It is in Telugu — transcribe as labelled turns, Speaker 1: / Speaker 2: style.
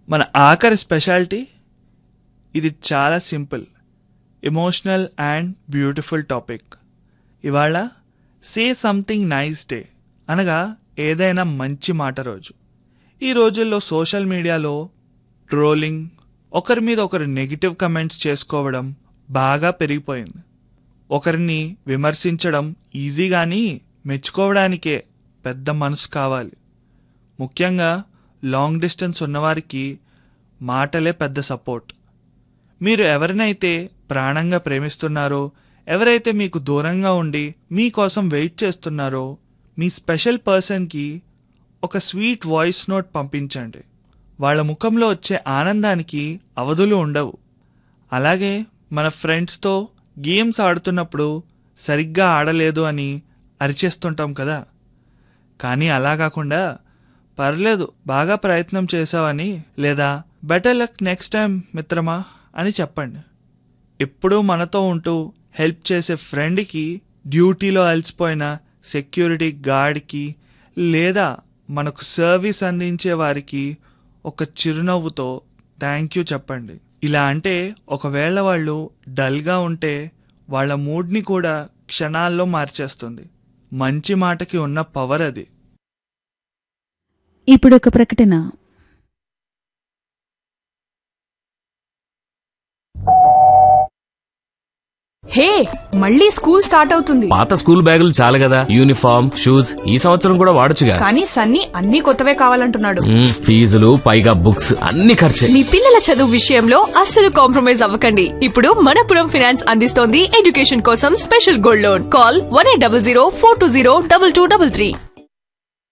Speaker 1: మన ఆఖరి స్పెషాలిటీ ఇది చాలా simple emotional and beautiful topic ఇవాళ సే సంథింగ్ నైస్ డే అనగా ఏదైనా మంచి మాట రోజు ఈ రోజుల్లో సోషల్ మీడియాలో ట్రోలింగ్ ఒకరి మీద ఒకరు నెగిటివ్ కమెంట్స్ చేసుకోవడం బాగా పెరిగిపోయింది ఒకరిని విమర్శించడం ఈజీ కానీ మెచ్చుకోవడానికే పెద్ద మనసు కావాలి ముఖ్యంగా లాంగ్ డిస్టెన్స్ ఉన్నవారికి మాటలే పెద్ద సపోర్ట్ మీరు ఎవరినైతే ప్రాణంగా ప్రేమిస్తున్నారో ఎవరైతే మీకు దూరంగా ఉండి మీకోసం వెయిట్ చేస్తున్నారో మీ స్పెషల్ పర్సన్కి ఒక స్వీట్ వాయిస్ నోట్ పంపించండి వాళ్ళ ముఖంలో వచ్చే ఆనందానికి అవధులు ఉండవు అలాగే మన ఫ్రెండ్స్తో గేమ్స్ ఆడుతున్నప్పుడు సరిగ్గా ఆడలేదు అని అరిచేస్తుంటాం కదా కానీ అలా కాకుండా పర్లేదు బాగా ప్రయత్నం చేసావని లేదా బెటర్ లక్ నెక్స్ట్ టైం మిత్రమా అని చెప్పండి ఎప్పుడూ మనతో ఉంటూ హెల్ప్ చేసే ఫ్రెండ్కి డ్యూటీలో అలసిపోయిన సెక్యూరిటీ గార్డ్కి లేదా మనకు సర్వీస్ అందించే వారికి ఒక చిరునవ్వుతో థ్యాంక్ యూ చెప్పండి ఇలా అంటే ఒకవేళ వాళ్ళు డల్గా ఉంటే వాళ్ళ మూడ్ని కూడా క్షణాల్లో మార్చేస్తుంది మంచి మాటకి ఉన్న పవర్ అది
Speaker 2: ఇప్పుడు ఒక ప్రకటన
Speaker 3: హే మళ్ళీ స్కూల్ స్టార్ట్ అవుతుంది
Speaker 4: పాత స్కూల్ బ్యాగులు చాలు కదా యూనిఫామ్ షూస్ ఈ సంవత్సరం కూడా వాడొచ్చుగా
Speaker 3: కానీ సన్నీ అన్ని కొత్తవే కావాలంటున్నాడు
Speaker 4: మ్మ్, ఫీజులు పైగా బుక్స్ అన్ని ఖర్చే
Speaker 5: మీ పిల్లల చదువు విషయంలో అస్సలు కాంప్రమైజ్ అవ్వకండి ఇప్పుడు మనపురం ఫైనాన్స్ అందిస్తోంది ఎడ్యుకేషన్ కోసం special gold loan call one eight double zero four two zero double two double three